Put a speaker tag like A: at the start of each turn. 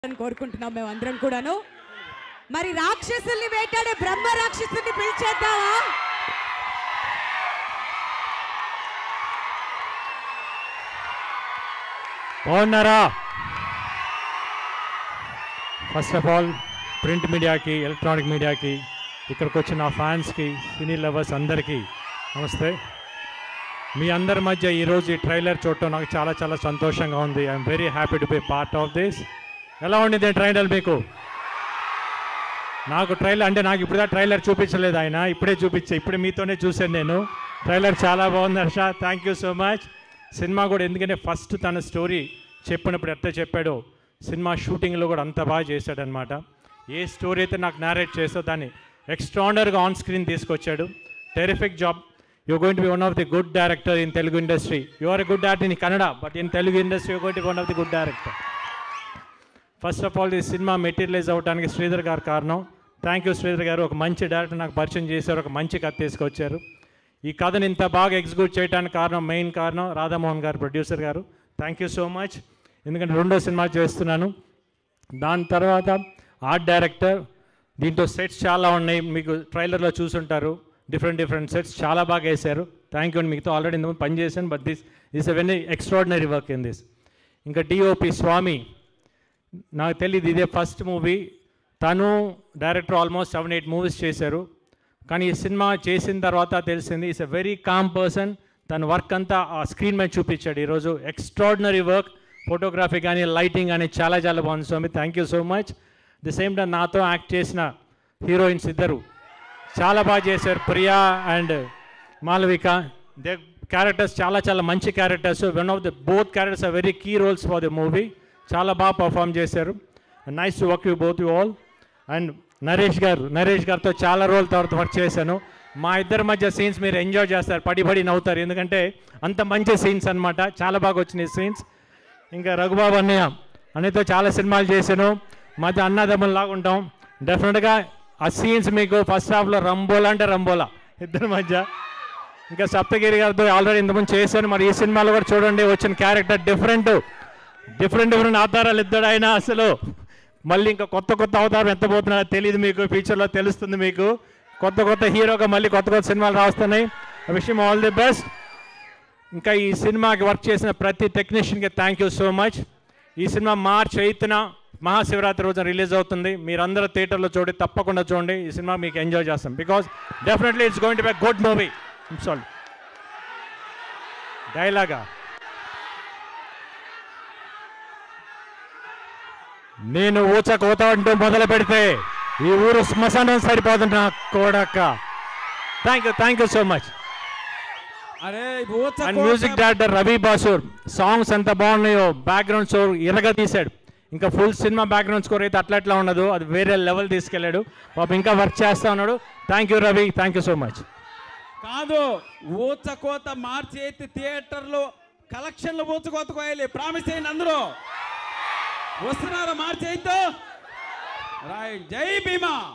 A: అని కోరుకుంటున్నాం మేము అందరం కూడాను మరి రాక్షసుల్ని వేటాడే బ్రహ్మ రాక్షసుల్ని పిలిచేద్దామా
B: బాగున్నారా ఫస్ట్ ఆఫ్ ఆల్ ప్రింట్ మీడియాకి ఎలక్ట్రానిక్ మీడియాకి ఇక్కడికి వచ్చిన నా ఫ్యాన్స్కి సినీ లవర్స్ అందరికీ నమస్తే మీ అందరి మధ్య ఈరోజు ఈ ట్రైలర్ చూడటం నాకు చాలా చాలా సంతోషంగా ఉంది I'm very happy to be part of this ఎలా ఉండింది ట్రైలర్ మీకు నాకు ట్రైలర్ అంటే నాకు ఇప్పుడు ట్రైలర్ చూపించలేదు ఆయన ఇప్పుడే చూపించే ఇప్పుడే మీతోనే చూశాను నేను ట్రైలర్ చాలా బాగుంది Harsha thank you so much cinema కూడా ఎందుకంటే ఫస్ట్ తన స్టోరీ చెప్పినప్పుడు ఎట్లా చెప్పాడో సినిమా షూటింగ్లో కూడా అంత బాగా చేశాడనమాట ఏ స్టోరీ అయితే నాకు నేరేట్ చేసో దాన్ని ఎక్స్ట్రాడనరీగా ఆన్ స్క్రీన్ తీసుకొచ్చాడు terrific job you going to be one of the good director in Telugu industry you are a good actor in Kannada but in Telugu industry you going to one of the good director first of all ఈ cinema materialize అవ్వడానికి శ్రీధర్ గారు కారణం thank you Sridhar గారు ఒక మంచి director నాకు పరిచయం చేశారు ఒక మంచి కథ తీసుకొచ్చారు ఈ కథను ఇంత బాగా ఎగ్జిక్యూట్ చేయడానికి కారణం మెయిన్ కారణం రాధామోహన్ గారు ప్రొడ్యూసర్ గారు థ్యాంక్ యూ సో మచ్ ఎందుకంటే రెండో సినిమా చేస్తున్నాను దాని తర్వాత ఆర్ట్ డైరెక్టర్ దీంట్లో సెట్స్ చాలా ఉన్నాయి మీకు ట్రైలర్లో చూసుంటారు డిఫరెంట్ డిఫరెంట్ సెట్స్ చాలా బాగా వేశారు థ్యాంక్ యూ అండి మీతో ఆల్రెడీ ఇంతకుముందు పని చేశాను but this this a very extraordinary work in this ఇంకా డిఓపి స్వామి నాకు తెలియదు ఇదే ఫస్ట్ మూవీ తను director almost seven eight movies చేశారు కానీ ఈ సినిమా చేసిన తర్వాత తెలిసింది it's a very calm person తన వర్క్ అంతా ఆ స్క్రీన్ మీద చూపించాడు ఈరోజు ఎక్స్ట్రాడినరీ వర్క్ ఫోటోగ్రఫీ కానీ లైటింగ్ కానీ చాలా చాలా బాగుంది Swamy thank you so much the same time నాతో యాక్ట్ చేసిన హీరోయిన్స్ ఇద్దరు చాలా బాగా చేశారు Priya and Malavika they characters చాలా చాలా మంచి characters one of the both characters are very key roles for the movie చాలా బాగా పర్ఫామ్ చేశారు nice to work you both you all and Naresh garu Naresh గారితో చాలా రోజుల తర్వాత వర్క్ చేశాను మా ఇద్దరి మధ్య సీన్స్ మీరు ఎంజాయ్ చేస్తారు పడి పడి నవ్వుతారు ఎందుకంటే అంత మంచి సీన్స్ అన్నమాట చాలా బాగా వచ్చినాయి సీన్స్ ఇంకా రఘుబాబు అన్నయ్య అన్నయ్యతో చాలా సినిమాలు చేశాను మధ్య అన్నదమ్ముల్లాగా ఉంటాం డెఫినెట్గా ఆ సీన్స్ మీకు ఫస్ట్ హాఫ్లో రంబోలా అంటే రంబోలా ఇద్దరి మధ్య ఇంకా సప్తగిరి గారితో ఆల్రెడీ ఇంతకుముందు చేశాను మరి ఈ సినిమాలో కూడా చూడండి వచ్చిన క్యారెక్టర్ డిఫరెంట్ డిఫరెంట్ డిఫరెంట్ అవతారాలు ఇద్దరు ఆయన అసలు మళ్ళీ ఇంకా కొత్త కొత్త అవతారం ఎంత పోతున్నారో తెలియదు మీకు ఫ్యూచర్లో తెలుస్తుంది మీకు కొత్త కొత్త హీరోగా మళ్ళీ కొత్త కొత్త సినిమాలు రాస్తున్నాయి విషయం ఆల్ ది బెస్ట్ ఇంకా ఈ సినిమాకి వర్క్ చేసిన ప్రతి టెక్నీషియన్కి థ్యాంక్ యూ సో మచ్ ఈ సినిమా మార్చ్ ఎయిత్న మహాశివరాత్రి రోజున రిలీజ్ అవుతుంది మీరందరూ థియేటర్లో చూడండి తప్పకుండా చూడండి ఈ సినిమా మీకు ఎంజాయ్ చేస్తాం because definitely it's going to be good movie sorry డైలాగా నేను ఊచ కోత అంటూ మొదలు పెడితే ఈ ఊరు శ్మశానం సరిపోతుంది నా కోడక్క thank you thank you so much
C: అరే ఊచ
B: అండ్
C: కోత-
B: music director Ravi Basrur songs ఎంత బాగున్నాయో బ్యాక్గ్రౌండ్ స్కోర్ ఇరగా తీశాడు ఇంకా ఫుల్ సినిమా బ్యాక్గ్రౌండ్ స్కోర్ అయితే అట్లా అట్లా ఉండదు అది వేరే లెవెల్ తీసుకెళ్ళాడు పాపం ఇంకా వర్క్ చేస్తా ఉన్నాడు thank you Ravi thank you so much
C: కాదు ఊచ కోత మార్చి అయితే థియేటర్లో కలెక్షన్లు ఊచ కోత కోయాలి ప్రామిస్ చేయండి అందరూ వస్తున్నారా మార్చి అయితే రాయ్ జై భీమా